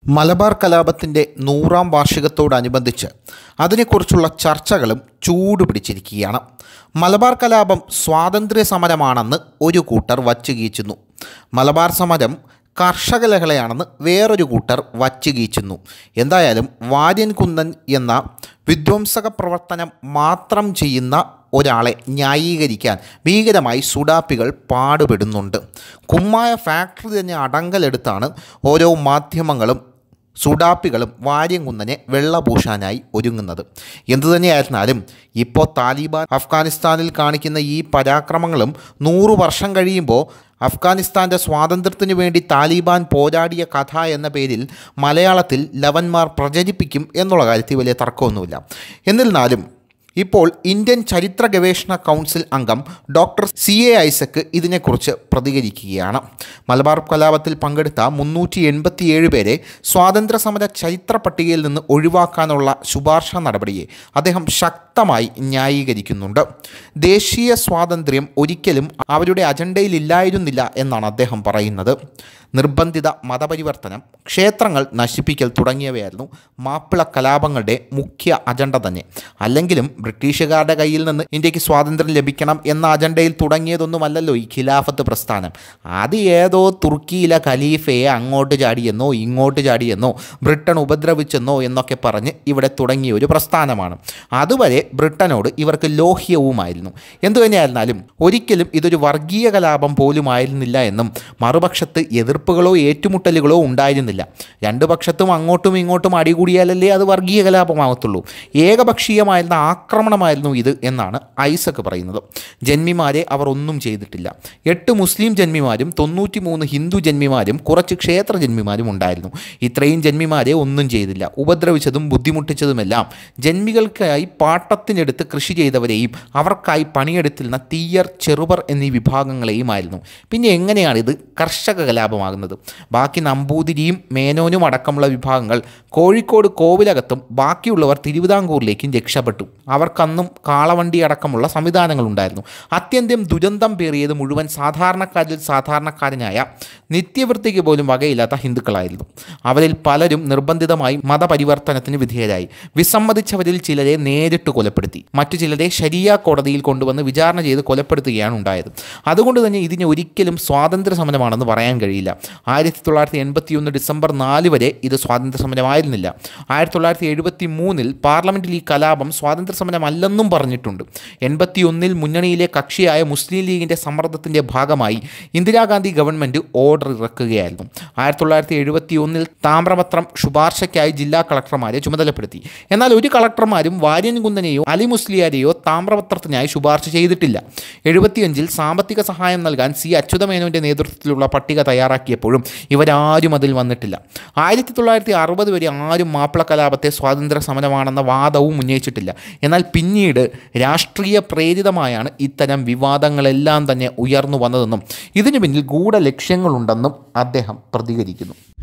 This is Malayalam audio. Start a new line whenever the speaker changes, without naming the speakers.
മലബാർ കലാപത്തിൻ്റെ നൂറാം വാർഷികത്തോടനുബന്ധിച്ച് അതിനെക്കുറിച്ചുള്ള ചർച്ചകളും ചൂടുപിടിച്ചിരിക്കുകയാണ് മലബാർ കലാപം സ്വാതന്ത്ര്യ സമരമാണെന്ന് ഒരു കൂട്ടർ വച്ചുകീച്ചുന്നു മലബാർ സമരം കർഷക ലഹളയാണെന്ന് വേറൊരു കൂട്ടർ വച്ചുകീച്ചുന്നു എന്തായാലും വാര്യൻ കുന്നൻ എന്ന വിധ്വംസക പ്രവർത്തനം മാത്രം ചെയ്യുന്ന ഒരാളെ ന്യായീകരിക്കാൻ ഭീകരമായി സുഡാപ്പികൾ പാടുപെടുന്നുണ്ട് കുമ്മായ ഫാക്ടറി തന്നെ അടങ്കലെടുത്താണ് ഓരോ മാധ്യമങ്ങളും സുഡാപ്പികളും വാര്യംകുന്നനെ വെള്ളപൂശാനായി ഒരുങ്ങുന്നത് എന്തുതന്നെയായിരുന്നാലും ഇപ്പോൾ താലിബാൻ അഫ്ഗാനിസ്ഥാനിൽ കാണിക്കുന്ന ഈ പരാക്രമങ്ങളും നൂറു വർഷം കഴിയുമ്പോൾ അഫ്ഗാനിസ്ഥാൻ്റെ സ്വാതന്ത്ര്യത്തിനു വേണ്ടി താലിബാൻ പോരാടിയ കഥ എന്ന പേരിൽ മലയാളത്തിൽ ലവന്മാർ പ്രചരിപ്പിക്കും എന്നുള്ള കാര്യത്തിൽ വലിയ തർക്കമൊന്നുമില്ല എന്നിരുന്നാലും ഇപ്പോൾ ഇന്ത്യൻ ചരിത്ര ഗവേഷണ കൗൺസിൽ അംഗം ഡോക്ടർ സി എ ഐസക്ക് ഇതിനെക്കുറിച്ച് പ്രതികരിക്കുകയാണ് മലബാർ കലാപത്തിൽ പങ്കെടുത്ത മുന്നൂറ്റി എൺപത്തിയേഴ് പേരെ സ്വാതന്ത്ര്യ സമര ചരിത്ര പട്ടികയിൽ നിന്ന് ഒഴിവാക്കാനുള്ള ശുപാർശ നടപടിയെ അദ്ദേഹം ശക്തമായി ന്യായീകരിക്കുന്നുണ്ട് ദേശീയ സ്വാതന്ത്ര്യം ഒരിക്കലും അവരുടെ അജണ്ടയിലില്ലായിരുന്നില്ല എന്നാണ് അദ്ദേഹം പറയുന്നത് നിർബന്ധിത മതപരിവർത്തനം ക്ഷേത്രങ്ങൾ നശിപ്പിക്കൽ തുടങ്ങിയവയായിരുന്നു മാപ്പിള കലാപങ്ങളുടെ മുഖ്യ അജണ്ട തന്നെ അല്ലെങ്കിലും ബ്രിട്ടീഷുകാരുടെ കയ്യിൽ നിന്ന് ഇന്ത്യക്ക് സ്വാതന്ത്ര്യം ലഭിക്കണം എന്ന അജണ്ടയിൽ തുടങ്ങിയതൊന്നുമല്ലല്ലോ ഈ ഖിലാഫത്ത് പ്രസ്ഥാനം അത് ഏതോ തുർക്കിയിലെ ഖലീഫയെ അങ്ങോട്ട് ചാടിയെന്നോ ഇങ്ങോട്ട് ചാടിയെന്നോ ബ്രിട്ടൻ ഉപദ്രവിച്ചെന്നോ എന്നൊക്കെ പറഞ്ഞ് ഇവിടെ തുടങ്ങിയ ഒരു പ്രസ്ഥാനമാണ് അതുവരെ ബ്രിട്ടനോട് ഇവർക്ക് ലോഹ്യവുമായിരുന്നു എന്തു തന്നെയായിരുന്നാലും ഒരിക്കലും ഇതൊരു വർഗീയ കലാപം പോലുമായിരുന്നില്ല എന്നും മറുപക്ഷത്ത് എതിർപ്പുകളോ ഏറ്റുമുട്ടലുകളോ ഉണ്ടായിരുന്നില്ല രണ്ടു പക്ഷത്തും അങ്ങോട്ടും ഇങ്ങോട്ടും അടികൂടിയാലല്ലേ അത് വർഗീയ കലാപമാകത്തുള്ളൂ ഏകപക്ഷീയമായിരുന്ന ആക്രമണമായിരുന്നു ഇത് എന്നാണ് ഐസക്ക് പറയുന്നത് ജന്മിമാരെ അവർ ഒന്നും ചെയ്തിട്ടില്ല എട്ട് മുസ്ലിം ജന്മിമാരും തൊണ്ണൂറ്റി മൂന്ന് ഹിന്ദു ജന്മിമാരും കുറച്ച് ക്ഷേത്ര ജന്മിമാരും ഉണ്ടായിരുന്നു ഇത്രയും ജന്മിമാരെ ഒന്നും ചെയ്തില്ല ഉപദ്രവിച്ചതും ബുദ്ധിമുട്ടിച്ചതുമെല്ലാം ജന്മികൾക്കായി പാട്ടത്തിനെടുത്ത് കൃഷി ചെയ്തവരെയും അവർക്കായി പണിയെടുത്തിരുന്ന തീയർ ചെറുപർ എന്നീ വിഭാഗങ്ങളെയുമായിരുന്നു പിന്നെ എങ്ങനെയാണ് ഇത് കർഷക കലാപമാകുന്നത് ബാക്കി നമ്പൂതിരിയും മേനോനും അടക്കമുള്ള വിഭാഗങ്ങൾ കോഴിക്കോട് കോവിലകത്തും ബാക്കിയുള്ളവർ തിരുവിതാംകൂറിലേക്കും രക്ഷപ്പെട്ടു അവർക്കന്നും കാളവണ്ടി അടക്കമുള്ള സംവിധാനങ്ങളുണ്ടായിരുന്നു അത്യന്തം ദുരന്തം പേറിയത് മുഴുവൻ സാധാരണക്കാരിൽ സാധാരണക്കാരനായ നിത്യവൃത്തിക്ക് പോലും വകയില്ലാത്ത ഹിന്ദുക്കളായിരുന്നു അവരിൽ പലരും നിർബന്ധിതമായി മതപരിവർത്തനത്തിന് വിധേയരായി വിസമ്മതിച്ചവരിൽ ചിലരെ നേരിട്ട് കൊലപ്പെടുത്തി മറ്റു ചിലരെ ശരിയ കോടതിയിൽ കൊണ്ടുവന്ന് വിചാരണ ചെയ്ത് കൊലപ്പെടുത്തുകയാണ് ഉണ്ടായത് അതുകൊണ്ട് തന്നെ ഇതിനെ ഒരിക്കലും സ്വാതന്ത്ര്യ സമരമാണെന്ന് പറയാൻ കഴിയില്ല ആയിരത്തി തൊള്ളായിരത്തി എൺപത്തിയൊന്ന് ഡിസംബർ നാല് വരെ ഇത് സ്വാതന്ത്ര്യ സമരമായിരുന്നില്ല ആയിരത്തി തൊള്ളായിരത്തി എഴുപത്തി മൂന്നിൽ പാർലമെൻറ്റിൽ ഈ കലാപം സ്വാതന്ത്ര്യ സമരമല്ലെന്നും പറഞ്ഞിട്ടുണ്ട് എൺപത്തിയൊന്നിൽ മുന്നണിയിലെ കക്ഷിയായ മുസ്ലിം ലീഗിൻ്റെ സമ്മർദ്ദത്തിൻ്റെ ഭാഗമായി ഇന്ദിരാഗാന്ധി ഗവൺമെൻറ് ഓർഡർ ഇറക്കുകയായിരുന്നു ആയിരത്തി തൊള്ളായിരത്തി എഴുപത്തി ഒന്നിൽ താമ്രപത്രം ശുപാർശയ്ക്കായി ജില്ലാ കളക്ടർമാരെ ചുമതലപ്പെടുത്തി എന്നാൽ ഒരു കളക്ടർമാരും വാര്യൻകുന്നനെയോ അലി മുസ്ലിയാരെയോ താമ്രപത്രത്തിനായി ശുപാർശ ചെയ്തിട്ടില്ല എഴുപത്തിയഞ്ചിൽ സാമ്പത്തിക സഹായം നൽകാൻ സി അച്യുതമേനോൻ്റെ നേതൃത്വത്തിലുള്ള പട്ടിക തയ്യാറാക്കിയപ്പോഴും ഇവരാരും അതിൽ വന്നിട്ടില്ല ആയിരത്തി തൊള്ളായിരത്തി അറുപത് വരെ ആരും മാപ്പിള കലാപത്തെ സ്വാതന്ത്ര്യ സമരമാണെന്ന വാദവും ഉന്നയിച്ചിട്ടില്ല എന്നാൽ പിന്നീട് രാഷ്ട്രീയ പ്രേരിതമായാണ് ഇത്തരം വിവാദങ്ങളെല്ലാം തന്നെ ഉയർന്നു വന്നതെന്നും ഇതിനു പിന്നിൽ ഗൂഢ ലക്ഷ്യങ്ങളുണ്ടെന്നും അദ്ദേഹം പ്രതികരിക്കുന്നു